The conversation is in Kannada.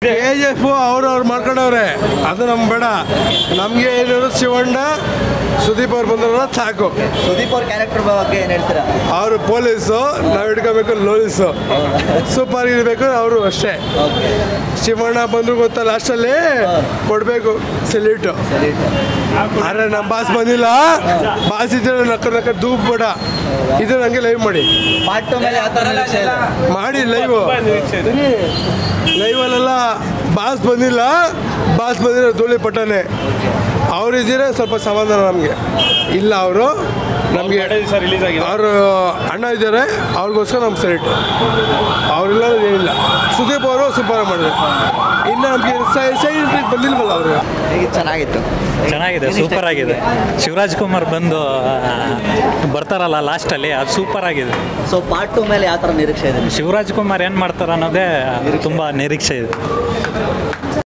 ಕೆ ಜಿ ಎಫ್ ಅವ್ರು ಅವ್ರು ಮಾಡ್ಕೊಂಡವ್ರೆ ಅದು ನಮ್ಗೆ ಬೇಡ ನಮಗೆ ಏನಿರೋ ಶಿವಣ್ಣ ಸುದೀಪ್ ಅವ್ರು ಬಂದ್ರಲ್ಲ ಸಾಕು ಸುದೀಪ್ ಅವ್ರ ಕ್ಯಾರೆಕ್ಟರ್ ಬಗ್ಗೆ ಏನು ಹೇಳ್ತೀರಾ ಅವರು ಪೊಲೀಸು ನಾವು ಹಿಡ್ಕೋಬೇಕು ಲೋಲೀಸು ಸೂಪರ್ ಇರಬೇಕು ಅವರು ಅಷ್ಟೇ ಓಕೆ ಶಿವಣ್ಣ ಬಂದ್ರು ಗೊತ್ತಾ ಲಾಸ್ಟಲ್ಲಿ ಕೊಡಬೇಕು ಸೆಲ್ಯೂಟು ಅರೆ ನಮ್ಮ ಬಾಸ್ ಬಂದಿಲ್ಲ ಬಾಸ್ ಇದ್ರೆ ನಕ್ಕ ನಕ್ಕ ಧೂಪ್ ಬೇಡ ಇದು ನನಗೆ ಲೈವ್ ಮಾಡಿ ಪಾರ್ಟ್ ಟು ಮೇಲೆ ಯಾವ ಥರ ನಿರೀಕ್ಷೆ ಇದೆ ಮಾಡಿ ಲೈವ್ ಲೈವಲ್ಲೆಲ್ಲ ಬಾಸ್ ಬಂದಿಲ್ಲ ಬಾಸ್ ಬಂದಿರೋ ಧೂಳಿ ಪಟ್ಟನೆ ಅವ್ರು ಇದ್ದೀರಾ ಸ್ವಲ್ಪ ಸಮಾಧಾನ ನಮಗೆ ಇಲ್ಲ ಅವರು ನಮಗೆ ಅವರು ಅಣ್ಣ ಇದ್ದಾರೆ ಅವ್ರಿಗೋಸ್ಕರ ನಮ್ಗೆ ಸೆಲೆಕ್ಟ್ ಅವರಿಲ್ಲ ಏನಿಲ್ಲ ಸುದೀಪ್ ಅವರು ಸೂಪರ್ ಮಾಡಿದ್ರು ಇನ್ನು ನಮಗೆ ಸೈಡ್ ಬಂದಿಲ್ವಲ್ಲ ಅವರು ಹೇಗೆ ಚೆನ್ನಾಗಿತ್ತು ಚೆನ್ನಾಗಿದೆ ಸೂಪರ್ ಆಗಿದೆ ಶಿವರಾಜ್ ಕುಮಾರ್ ಬಂದು ಆ, ಬರ್ತಾರಲ್ಲ ಲಾಸ್ಟಲ್ಲಿ ಅದು ಸೂಪರ್ ಆಗಿದೆ ಸೊ ಪಾರ್ಟ್ ಟು ಮೇಲೆ ಯಾವ ಥರ ನಿರೀಕ್ಷೆ ಇದೆ ನಿಮ್ಗೆ? ಶಿವರಾಜ್ ಕುಮಾರ್ ಏನು ಮಾಡ್ತಾರೆ ಅನ್ನೋದೇ ತುಂಬ ನಿರೀಕ್ಷೆ ಇದೆ